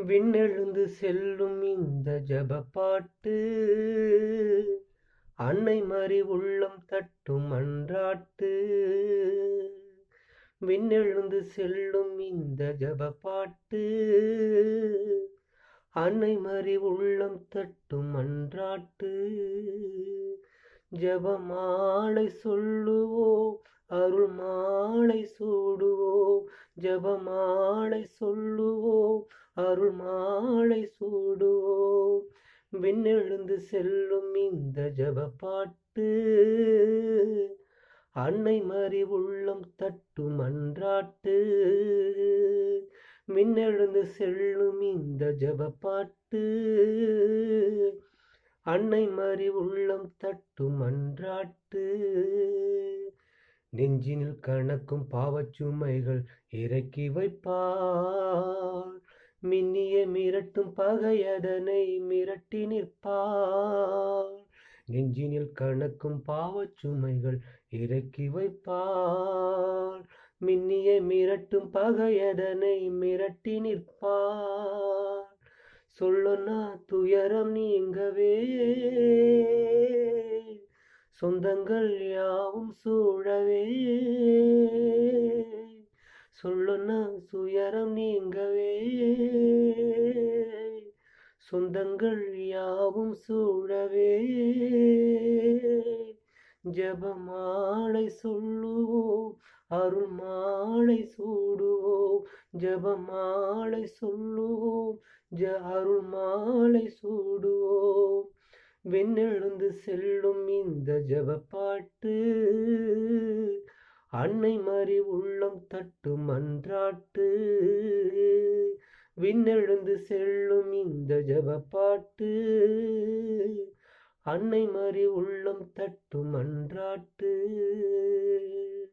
விண்ணெழுந்து செல்லும் இந்த ஜப பாட்டு அன்னை மறி உள்ளம் தட்டும் அன்றாட்டு விண்ணெழுந்து செல்லும் இந்த ஜப பாட்டு அன்னை மறி உள்ளம் தட்டும் அன்றாட்டு ஜபமாலை சொல்லுவோம் அருள் மாலை சூடுவோம் ஜபமாலை சொல்லுவோம் அருள் மாலை சூடுவோம் விண்ணெழுந்து செல்லும் இந்த ஜப பாட்டு அன்னை மறி உள்ளம் தட்டும் அன்றாட்டு மின்னெழுந்து செல்லும் இந்த ஜப பாட்டு அன்னை மறி உள்ளம் தட்டும் அன்றாட்டு நெஞ்சினில் கணக்கும் பாவச்சுமைகள் இறக்கி வைப்பார் மின்னிய மிரட்டும் பகையதனை மிரட்டி நிற்பார் நெஞ்சினில் கணக்கும் பாவச்சுமைகள் இறக்கி வைப்பார் மின்னிய மிரட்டும் பகையதனை மிரட்டி நிற்பார் சொல்லுனா துயரம் நீங்கவே சொந்தங்கள் யாவும் சூழவே சொல்லுனா துயரம் நீங்கவே சொந்தங்கள் யாவும் சூழவே ஜபமாலை சொல்லுவோம் அருள் மாலை சூடுவோம் ஜபமாலை சொல்லுவோம் ஜ அருள் மாலை சூடுவோம் விண்ணெழுந்து செல்லும் இந்த ஜப பாட்டு அன்னை மறி உள்ளம் தட்டும் அன்றாட்டு விண்ணெழுந்து செல்லும் இந்த ஜப பாட்டு அன்னை மறி உள்ளம் தட்டும் அன்றாட்டு